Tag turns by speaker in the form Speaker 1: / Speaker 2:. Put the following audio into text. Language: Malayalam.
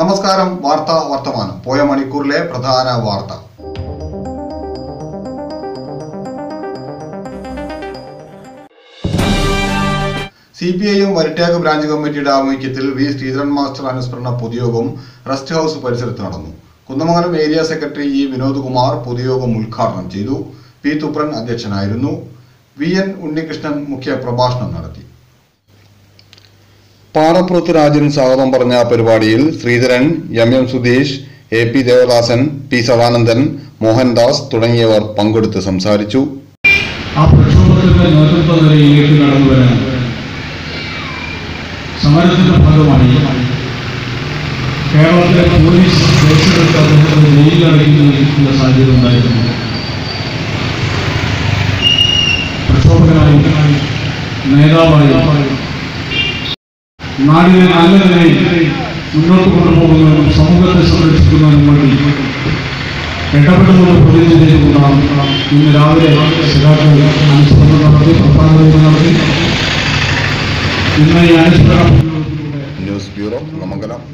Speaker 1: നമസ്കാരം വാർത്താ വർത്തമാനം പോയ മണിക്കൂറിലെ പ്രധാന വാർത്ത സി പി ഐ എം വരട്യാഗ് ബ്രാഞ്ച് കമ്മിറ്റിയുടെ ആഭിമുഖ്യത്തിൽ വി ശ്രീധരൻ മാസ്റ്റർ അനുസ്മരണ പൊതുയോഗം റെസ്റ്റ് ഹൌസ് പരിസരത്ത് നടന്നു Kunnamangalam area secretary E Vinod Kumar പൊതുയോഗം ഉദ്ഘാടനം ചെയ്തു പി തുപ്രൻ അധ്യക്ഷനായിരുന്നു വി എൻ ഉണ്ണികൃഷ്ണൻ മുഖ്യ പ്രഭാഷണം നടത്തി പാറപ്പുറത്ത് രാജൻ സ്വാഗതം പറഞ്ഞ പരിപാടിയിൽ Sreedharan M M Sudheesh A P Devadasan P Sadanandan Mohandas തുടങ്ങിയവർ പങ്കെടുത്ത് സംസാരിച്ചു
Speaker 2: ആ പ്രക്ഷോഭത്തിന്റെ നേതൃത്വ നിലയിലേക്ക് കടന്നു വരാൻ സമരത്തിന്റെ ഭാഗമായി കേരളത്തിലെ പോലീസ് കേസെടുത്ത് അദ്ദേഹത്തെ ജയിലിലടയ്ക്കുന്ന സാഹചര്യം ഉണ്ടായിരുന്നു പ്രക്ഷോഭകനായി നേതാവായി നാടിനെ നല്ലതിനെ മുന്നോട്ട് കൊണ്ടുപോകുന്നതിനും സമൂഹത്തെ സംരക്ഷിക്കുന്നതിനും വേണ്ടി ഇടപെടുന്നത് പ്രതിജ്ഞ ചെയ്തുകൊണ്ടാണ് ഇന്ന് രാവിലെ സഖാക്കൾ അനുസ്മരണം നടത്തി പ്രധാനമന്ത്രി നടത്തി ഇന്ന് ഈ അനുസ്മരണ പൊതുയോഗത്തിലൂടെ
Speaker 1: ന്യൂസ് ബ്യൂറോ കുന്നമംഗലം